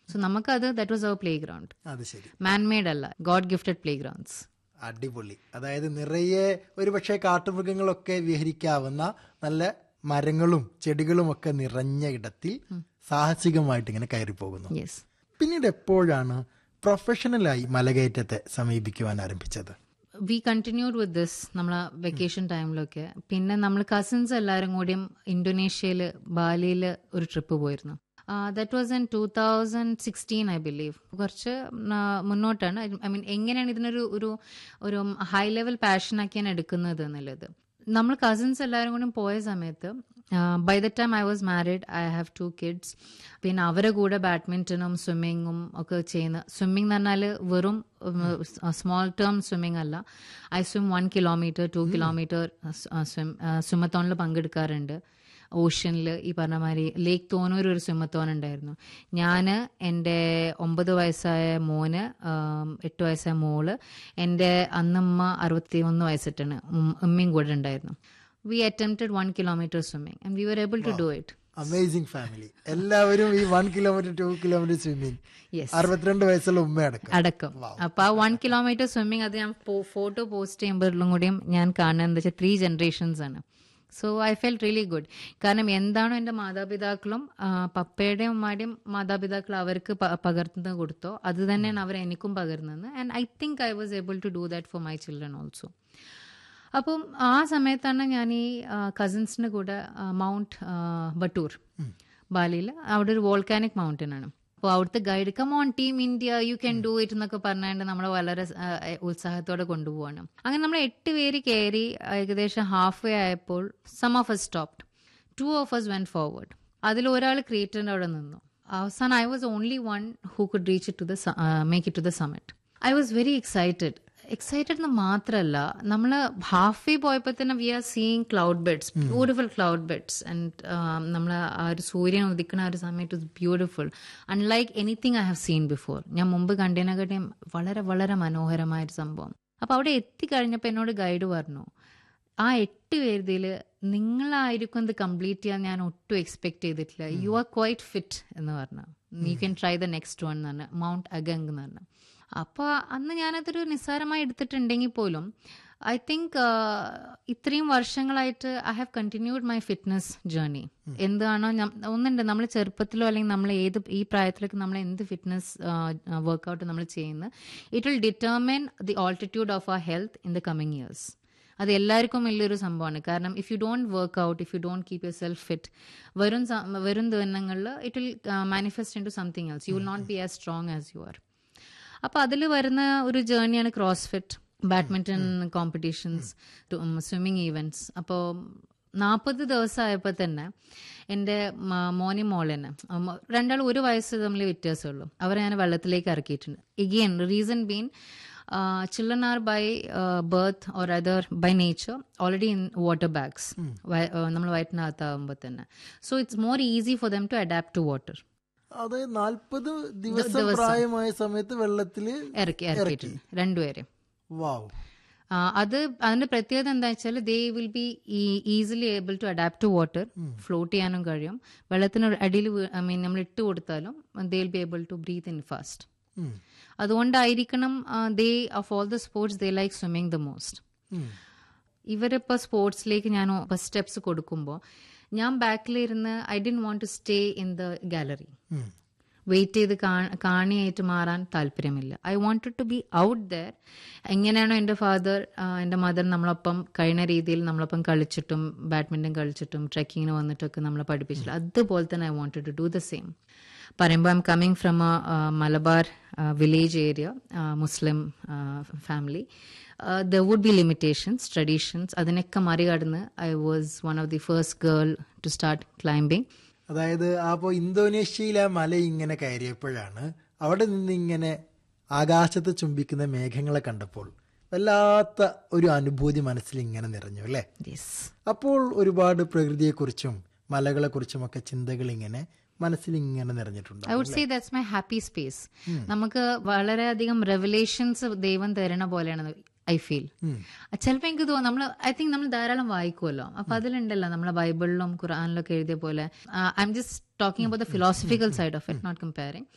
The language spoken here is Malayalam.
സോ നമുക്കത് that was our playground അത് ശരി മാൻമെയ്ഡ് അല്ല ഗോഡ് ഗിഫ്റ്റഡ് പ്ലേ ഗ്രൗണ്ട്സ് അടിപൊളി അതായത് നിറയെ ഒരുപക്ഷെ കാട്ടുമൃഗങ്ങളൊക്കെ വിഹരിക്കാവുന്ന നല്ല മരങ്ങളും ചെടികളും ഒക്കെ നിറഞ്ഞ ഇടത്തിൽ സാഹസികമായിട്ട് ഇങ്ങനെ കയറി പോകുന്നു യെസ് പിന്നീട് എപ്പോഴാണ് പ്രൊഫഷണലായി മലകയറ്റത്തെ സമീപിക്കുവാൻ ആരംഭിച്ചത് വി കണ്ടിന്യൂഡ് വിത്ത് ദിസ് നമ്മളെ വെക്കേഷൻ ടൈമിലൊക്കെ പിന്നെ നമ്മൾ കസിൻസ് എല്ലാവരും കൂടിയും ഇന്തോനേഷ്യയിൽ ബാലിയിൽ ഒരു ട്രിപ്പ് പോയിരുന്നു that was in two thousand sixteen I believe കുറച്ച് ആ, മുന്നോട്ടാണ് ഐ മീൻ എങ്ങനെയാണ് ഇതിനൊരു ഒരു ഒരു ഹൈ ലെവൽ പാഷനാക്കിയാണ് എടുക്കുന്നത് എന്നുള്ളത് നമ്മൾ കസിൻസ് എല്ലാവരും കൂടി പോയ സമയത്ത് by the time I was married I have two kids പിന്നെ അവരെ കൂടെ ബാഡ്മിൻ്റണും സ്വിമ്മിങ്ങും ഒക്കെ ചെയ്യുന്ന സ്വിമ്മിംഗ് എന്ന് പറഞ്ഞാൽ വെറും സ്മോൾ ടേം സ്വിമ്മിംഗ് അല്ല I swim one kilometre two kilometre swim സ്വിമ്മത്തോണിൽ പങ്കെടുക്കാറുണ്ട് ഓഷ്യനിൽ ഈ പറഞ്ഞ മാതിരി ലേക്ക് തോന്നൂർ ഒരു സ്വിമ്മത്തോൺ ഉണ്ടായിരുന്നു ഞാൻ എൻ്റെ ഒമ്പത് വയസ്സായ മോന് ആം, എട്ട് വയസ്സായ മോള് എൻ്റെ അന്നമ്മ അറുപത്തി ഒന്ന് വയസ്സിട്ടാണ് ഉമ്മയും കൂടെ ഉണ്ടായിരുന്നു we attempted one kilometre swimming and we were able to do it amazing family എല്ലാവരും ഈ one kilometre two kilometre swimming Yes. അറുപത്തിരണ്ട് വയസ്സുള്ള ഉമ്മയടക്കം അടക്കം അപ്പൊ ആ വൺ കിലോമീറ്റർ സ്വിമ്മിങ് അത് ഞാൻ ഫോട്ടോ പോസ്റ്റ് ചെയ്യുമ്പോഴും കൂടിയും ഞാൻ കാണുന്നത് എന്താ വെച്ചാൽ ത്രീ ജനറേഷൻസ് ആണ് so I felt really good കാരണം എന്താണോ എൻ്റെ മാതാപിതാക്കളും ആ, പപ്പയുടെയും ഉമ്മയുടെയും മാതാപിതാക്കൾ അവർക്ക് പ- പകർന്നു കൊടുത്തോ അത് തന്നെയാണ് അവർ എനിക്കും പകർന്നത് and I think I was able to do that for my children also അപ്പം ആ സമയത്താണ് ഞാൻ ഈ കസിൻസിന്റെ കൂടെ ആ, മൗണ്ട് ആ, ബട്ടൂർ ബാലിയിൽ അവിടെ ഒരു വോൾക്കാനിക് മൗണ്ടൻ ആണ് അപ്പോൾ അവിടുത്തെ guide come on team India you can do it എന്നൊക്കെ പറഞ്ഞുകൊണ്ട് നമ്മളെ വളരെ ആ, ഉത്സാഹത്തോടെ കൊണ്ടുപോവാണ് അങ്ങനെ നമ്മൾ എട്ട് പേര് കയറി ഏകദേശം ഹാഫ് വേ ആയപ്പോൾ some of us stopped two of us went forward അതിൽ ഒരാൾ ക്രിയേറ്ററിന്റെ അവിടെ നിന്നു അവസാനം I was only one who could reach it to the make it to the summit I was very excited excited എന്ന് മാത്രമല്ല നമ്മൾ ഹാഫ് വേ പോയപ്പോൾ തന്നെ we are seeing cloud beds beautiful cloud beds and നമ്മൾ ആ ഒരു സൂര്യൻ ഉദിക്കുന്ന ആ ഒരു സമയത്ത് it beautiful unlike anything I have scene before ഞാൻ മുമ്പ് കണ്ടതിനെക്കാട്ടിയും വളരെ വളരെ മനോഹരമായ ഒരു സംഭവം അപ്പൊ അവിടെ എത്തിക്കഴിഞ്ഞപ്പോൾ എന്നോട് ഗൈഡ് പറഞ്ഞു ആ എട്ട് പേരുതിൽ നിങ്ങളായിരിക്കും ഇത് കംപ്ലീറ്റ് ചെയ്യാൻ ഞാൻ ഒട്ടും എക്സ്പെക്ട് ചെയ്തിട്ടില്ല യു ആർ ക്വൈറ്റ് ഫിറ്റ് എന്ന് പറഞ്ഞു you can try the next one എന്ന് പറഞ്ഞു മൗണ്ട് അഗങ് എന്ന് പറഞ്ഞു അപ്പോൾ അന്ന് ഞാനതൊരു നിസ്സാരമായി എടുത്തിട്ടുണ്ടെങ്കിൽ പോലും ഐ തിങ്ക് ഇത്രയും വർഷങ്ങളായിട്ട് I have continued my fitness journey എന്താണോ ഞാൻ- ഒന്നുണ്ട് നമ്മൾ ചെറുപ്പത്തിലോ അല്ലെങ്കിൽ നമ്മൾ ഏത് ഈ പ്രായത്തിലൊക്കെ നമ്മൾ എന്ത് ഫിറ്റ്നസ് വർക്കൗട്ട് നമ്മൾ ചെയ്യുന്നത് it will determine the altitude of our health in the coming years അത് എല്ലാവർക്കും വലിയൊരു സംഭവമാണ് കാരണം if you don't work out if you don't keep yourself fit വരും സ- വരും ദിവസങ്ങളിൽ it will manifest into something else you will not be as strong as you are അപ്പോൾ അതിൽ വരുന്ന ഒരു ജേർണിയാണ് CrossFit badminton competitions swimming events അപ്പോൾ നാൽപ്പത് ദിവസമായപ്പോൾ തന്നെ എൻ്റെ മ- മോനി മോളെന്നെ രണ്ടാൾ ഒരു വയസ്സ് തമ്മിൽ വ്യത്യാസമുള്ളൂ അവരെ ഞാൻ വെള്ളത്തിലേക്ക് ഇറക്കിയിട്ടുണ്ട് again reason been children are by birth or other by nature already in water bags നമ്മൾ വയറ്റിനകത്താകുമ്പോൾ തന്നെ so it's more easy for them to adapt to water അത് നാൽപ്പത് ദിവസം പ്രായമായ സമയത്ത് വെള്ളത്തില് ഇറക്കി ഇറക്കിയിട്ടുണ്ട് രണ്ടുപേരെ വാവ് ആ, അത് അതിന്റെ പ്രത്യേകത എന്താ വെച്ചാൽ they will be easily able to adapt to water float ചെയ്യാനും കഴിയും വെള്ളത്തിന് അടിയിൽ ഐ മീൻ നമ്മൾ ഇട്ട് കൊടുത്താലും they will be able to breathe in fast um. അതുകൊണ്ടായിരിക്കണം they of all the sports they like swimming the most um. ഇവരിപ്പോൾ സ്പോർട്സിലേക്ക് ഞാൻ ഫസ്റ്റ് സ്റ്റെപ്സ് കൊടുക്കുമ്പോൾ ഞാൻ ബാക്കിലിരുന്ന് I didn't want to stay in the gallery um. Wait ചെയ്ത് കാ- കാണിയായിട്ട് മാറാൻ താല്പര്യമില്ല I wanted to B out there എങ്ങനെയാണോ എൻ്റെ ഫാദർ എൻ്റെ മദർ നമ്മളൊപ്പം കഴിഞ്ഞ രീതിയിൽ നമ്മളൊപ്പം കളിച്ചിട്ടും ബാഡ്മിൻ്റൺ കളിച്ചിട്ടും ട്രെക്കിങ്ങിന് വന്നിട്ടൊക്കെ നമ്മളെ പഠിപ്പിച്ചില്ല അതുപോലെ തന്നെ I wanted to do the same പറയുമ്പോൾ I'm coming from a Malabar village area Muslim family there would be limitations traditions അതിനൊക്കെ മറികടന്ന് I was one of the first girl to start climbing അതായത് അപ്പോ ഇന്തോനേഷ്യയിലെ ആ മല ഇങ്ങനെ കയറിയപ്പോഴാണ് അവിടെ നിന്ന് ഇങ്ങനെ ആകാശത്ത് ചുംബിക്കുന്ന മേഘങ്ങളെ കണ്ടപ്പോൾ വല്ലാത്ത ഒരു അനുഭൂതി മനസ്സിൽ ഇങ്ങനെ നിറഞ്ഞു അല്ലേ യെസ് അപ്പോൾ ഒരുപാട് പ്രകൃതിയെക്കുറിച്ചും മലകളെക്കുറിച്ചും ഒക്കെ ചിന്തകൾ ഇങ്ങനെ മനസ്സിൽ ഇങ്ങനെ നിറഞ്ഞിട്ടുണ്ട് I would say that's my happy space നമുക്ക് വളരെയധികം റെവലേഷൻസ് ദൈവം തരണ പോലെയാണ് ഐ ഫീൽ ചിലപ്പോൾ എനിക്ക് തോന്നുന്നു നമ്മൾ ഐ തിങ്ക് നമ്മൾ ധാരാളം വായിക്കുമല്ലോ അപ്പൊ അതിലുണ്ടല്ലോ നമ്മളെ ബൈബിളിലും ഖുറാനിലൊക്കെ എഴുതിയ പോലെ I'm just talking about the philosophical side of it not comparing